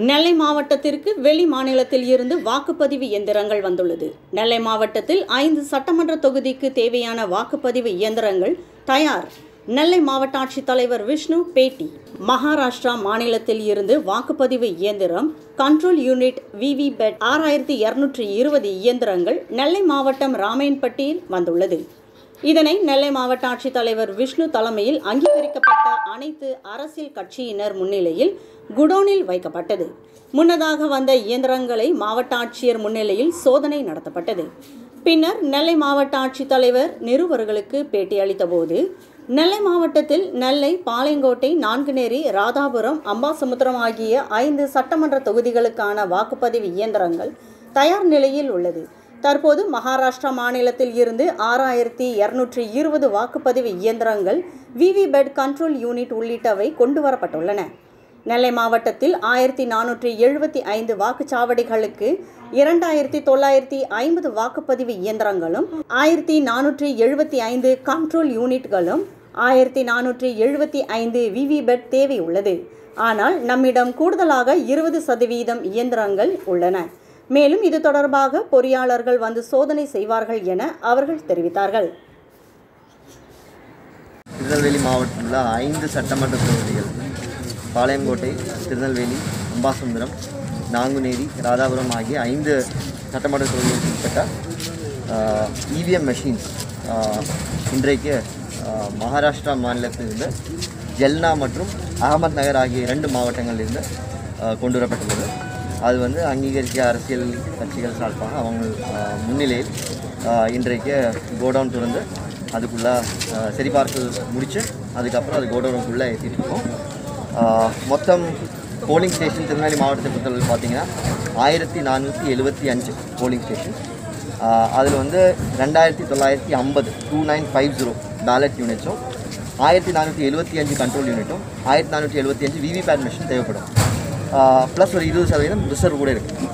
நெல்லை மாவட்டத்திற்கு வெளி மாநிலத்தில் இருந்து வாக்குப்பதிவு இயந்திரங்கள் வந்துள்ளது நெல்லை மாவட்டத்தில் ஐந்து சட்டமன்ற தொகுதிக்கு தேவையான வாக்குப்பதிவு இயந்திரங்கள் தயார் நெல்லை மாவட்ட ஆட்சித்தலைவர் விஷ்ணு பேட்டி மகாராஷ்டிரா மாநிலத்தில் இருந்து வாக்குப்பதிவு இயந்திரம் கண்ட்ரோல் யூனிட் விவி பெட் ஆறாயிரத்தி இருநூற்றி இருபது இயந்திரங்கள் நெல்லை மாவட்டம் ராமையன்பட்டியில் வந்துள்ளது இதனை நெல்லை மாவட்ட ஆட்சித்தலைவர் விஷ்ணு தலைமையில் அங்கீகரிக்கப்பட்ட அனைத்து அரசியல் கட்சியினர் முன்னிலையில் குடோனில் வைக்கப்பட்டது முன்னதாக வந்த இயந்திரங்களை மாவட்ட ஆட்சியர் முன்னிலையில் சோதனை நடத்தப்பட்டது பின்னர் நெல்லை மாவட்ட ஆட்சித்தலைவர் நிருபர்களுக்கு பேட்டியளித்தபோது நெல்லை மாவட்டத்தில் நெல்லை பாளையங்கோட்டை நான்குநேரி ராதாபுரம் அம்பாசமுத்திரம் ஆகிய ஐந்து சட்டமன்ற தொகுதிகளுக்கான வாக்குப்பதிவு இயந்திரங்கள் தயார் நிலையில் உள்ளது தற்போது மகாராஷ்டிரா மாநிலத்தில் இருந்து ஆறாயிரத்தி இருநூற்றி இருபது வாக்குப்பதிவு இயந்திரங்கள் விவி பெட் கண்ட்ரோல் யூனிட் உள்ளிட்டவை கொண்டு வரப்பட்டுள்ளன நெல்லை மாவட்டத்தில் ஆயிரத்தி நானூற்றி எழுபத்தி ஐந்து வாக்குச்சாவடிகளுக்கு இரண்டாயிரத்தி தொள்ளாயிரத்தி ஐம்பது வாக்குப்பதிவு இயந்திரங்களும் ஆயிரத்தி நானூற்றி எழுபத்தி ஐந்து கண்ட்ரோல் யூனிட்களும் ஆயிரத்தி நானூற்றி எழுபத்தி ஐந்து விவிபெட் தேவை உள்ளது ஆனால் நம்மிடம் கூடுதலாக இருபது சதவீதம் இயந்திரங்கள் உள்ளன மேலும் இது தொடர்பாக பொறியாளர்கள் வந்து சோதனை செய்வார்கள் என அவர்கள் தெரிவித்தார்கள் திருநெல்வேலி மாவட்டத்தில் உள்ள ஐந்து சட்டமன்ற தொகுதிகள் பாளையங்கோட்டை திருநெல்வேலி அம்பாசமுத்திரம் நாங்குநேரி ராதாபுரம் ஆகிய ஐந்து சட்டமன்ற தொகுதிகளுக்கு உட்பட்ட இவிஎம் மெஷின்ஸ் இன்றைக்கு ஆஹ், மகாராஷ்டிரா மாநிலத்திலிருந்து ஜெல்னா மற்றும் அகமத் நகர் ஆகிய இரண்டு மாவட்டங்களிலிருந்து ஆஹ், கொண்டு வரப்பட்டுள்ளது அது வந்து அங்கீகரிக்க அரசியல் கட்சிகள் சார்பாக அவங்க ஆஹ், முன்னிலையில் ஆஹ், இன்றைக்கு கோடவுன் திறந்து அதுக்குள்ளே சரிபார்ப்பு முடித்து அதுக்கப்புறம் அது கோடவுனுக்குள்ளே ஏற்றிட்டு இருக்கோம் ஆஹ், மொத்தம் போலிங் ஸ்டேஷன் திருநெல்வேலி மாவட்டத்தை பொறுத்தளவு பார்த்தீங்கன்னா ஆயிரத்தி நானூற்றி எழுபத்தி அஞ்சு போலிங் ஸ்டேஷன் அதில் வந்து ரெண்டாயிரத்தி தொள்ளாயிரத்தி ஐம்பது two nine five zero ballot யூனிட்ஸும் ஆயிரத்தி நானூற்றி எழுபத்தி அஞ்சு கண்ட்ரோல் யூனிட்டும் ஆயிரத்தி நானூற்றி எழுபத்தி அஞ்சு விவிபேட் மிஷின் தேவைப்படும் ப்ளஸ் ஒரு இருபது சதவீதம் ரிசர்வ் கூட இருக்குது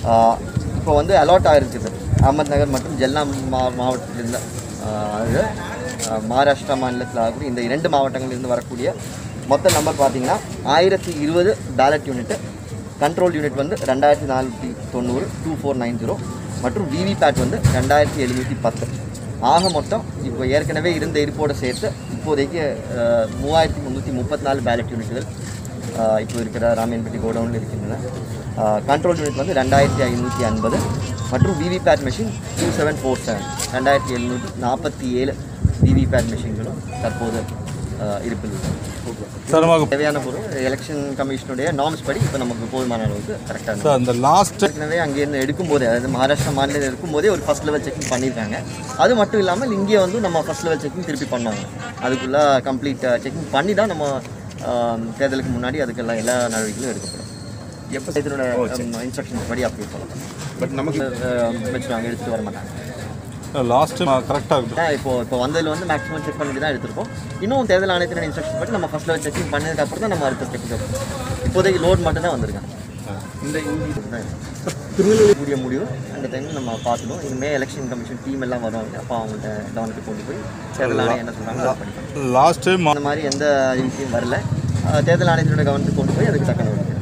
இப்போ வந்து அலாட் ஆகிருக்குது அஹமத் நகர் மற்றும் ஜெல்லா மா மாவட்டத்தில் அது ஆஹ், மகாராஷ்டிரா மாநிலத்தில் ஆகக்கூடிய இந்த இரண்டு மாவட்டங்களிலிருந்து வரக்கூடிய மொத்த நம்பர் பார்த்தீங்கன்னா ஆயிரத்தி இருபது பேலட் யூனிட்டு கண்ட்ரோல் யூனிட் வந்து ரெண்டாயிரத்தி நானூற்றி தொண்ணூறு டூ ஃபோர் நைன் ஜீரோ மற்றும் விவிபேட் வந்து ரெண்டாயிரத்தி எழுநூற்றி பத்து ஆக மொத்தம் இப்போ ஏற்கனவே இருந்த இருப்போட சேர்த்து இப்போதைக்கு ஆஹ், மூவாயிரத்தி முந்நூற்றி முப்பத்தி நாலு பேலட் யூனிட்டுகள் ஆஹ், இப்போ இருக்கிற ராமியன்பட்டி கோடவுனில் இருக்கின்றன கண்ட்ரோல் யூனிட் வந்து ரெண்டாயிரத்தி ஐநூற்றி ஐம்பது மற்றும் VVPAT machine two seven four seven ரெண்டாயிரத்தி எழுநூற்றி நாற்பத்தி ஏழு விவிபேட் மெஷின்களும் தற்போது ஆஹ், இருப்பில் உள்ளது. சார் நமக்கு தேவையான பொருள் எலெக்ஷன் கமிஷனுடைய நார்ம்ஸ் படி இப்போ நமக்கு போதுமான அளவுக்கு கரெக்டாக சார் அந்த லாஸ்ட் ஏற்கனவே அங்கேருந்து எடுக்கும்போதே அதாவது மகாராஷ்டிரா மாநிலம் எடுக்கும்போதே ஒரு ஃபர்ஸ்ட் லெவல் செக்கிங் பண்ணியிருக்காங்க அது மட்டும் இல்லாமல் இங்கே வந்து நம்ம ஃபர்ஸ்ட் லெவல் செக்கிங் திருப்பி பண்ணுவாங்க அதுக்குள்ளே கம்ப்ளீட் செக்கிங் பண்ணி தான் நம்ம ஆம், தேர்தலுக்கு முன்னாடி அதுக்கெல்லாம் எல்லா நடவடிக்கைகளும் எடுக்கப்படும் எப்போ இதனோட இன்ஸ்ட்ரக்ஷன்ஸ் படி அப்படி சொல்லலாம் பட் நமக்கு வச்சுருவாங்க எடுத்துகிட்டு வர மாட்டாங்க லாஸ்ட் கரெக்டாக இருக்குது தான் இப்போ இப்போ வந்ததில் வந்து மேக்ஸிமம் செக் பண்ணிட்டு தான் எடுத்திருக்கோம் இன்னும் தேர்தல் ஆணையத்தின் இன்ஸ்ட்ரக்ஷன் படி நம்ம ஃபர்ஸ்ட் லெவல் செக்கிங் பண்ணதுக்கு அப்புறம் தான் நம்ம அடுத்த ஸ்டெப் இப்போதைக்கு லோட் மட்டும் தான் வந்திருக்காங்க இந்த திருநெல்வேலி கூடிய முடிவு அந்த டைமில் நம்ம பார்த்துடும் இனிமேல் எலெக்ஷன் கமிஷன் டீம் எல்லாம் வருவாங்க அப்போ அவங்கள்ட்ட கவனத்துக்கு கொண்டு போய் தேர்தல் ஆணையம் என்ன சொல்கிறாங்க படிக்கணும் லாஸ்ட் டைம் அந்த மாதிரி எந்த அறிவிக்கையும் வரல அஹ் தேர்தல் ஆணையத்தினோட கவனத்துக்கு கொண்டு போய் அதுக்கு தக்க நடவடிக்கை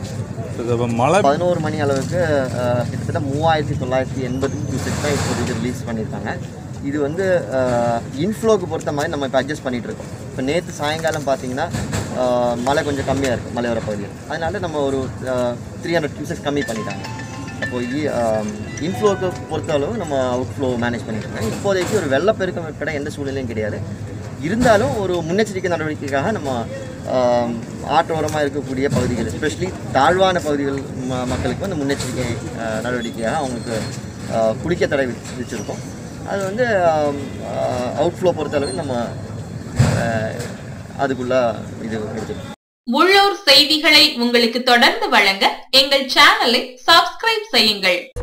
மழை பதினோரு மணி அளவுக்கு அஹ், கிட்டத்தட்ட மூவாயிரத்தி தொள்ளாயிரத்தி எண்பது கியூசெக் தான் இப்போதைக்கு ரிலீஸ் பண்ணியிருக்காங்க இது வந்து இன்ஃப்ளோக்கு பொறுத்த மாதிரி நம்ம இப்போ அட்ஜஸ்ட் பண்ணிட்டு இருக்கோம் இப்போ நேற்று சாயங்காலம் பார்த்தீங்கன்னா அஹ், மழை கொஞ்சம் கம்மியாக இருக்குது மலையோர பகுதியில் அதனால நம்ம ஒரு த்ரீ ஹண்ட்ரட் கியூசெக்ஸ் கம்மி பண்ணிட்டாங்க அப்போ இன்ஃப்ளோக்கு பொறுத்த அளவு நம்ம அவுட் ஃப்ளோ மேனேஜ் பண்ணிட்டு இருக்கோம் இப்போதைக்கு ஒரு வெள்ளப்பெருக்கம் ஏற்பட எந்த சூழ்நிலையும் கிடையாது இருந்தாலும் ஒரு முன்னெச்சரிக்கை நடவடிக்கைக்காக நம்ம ஆம், ஆற்றோரமாக இருக்கக்கூடிய பகுதிகள் எஸ்பெஷலி தாழ்வான பகுதிகள் ம மக்களுக்கு வந்து முன்னெச்சரிக்கை ஆ, நடவடிக்கையாக அவங்களுக்கு ஆ, குடிக்க தடை விதி- விதிச்சிருக்கோம் அது வந்து அவுட்ஃப்ளோ பொறுத்தளவு நம்ம ஆ, அதுக்குள்ள இது எடுத்துருக்கோம் உள்ளூர் செய்திகளை உங்களுக்கு தொடர்ந்து வழங்க எங்கள் சேனலை சப்ஸ்கிரைப் செய்யுங்கள்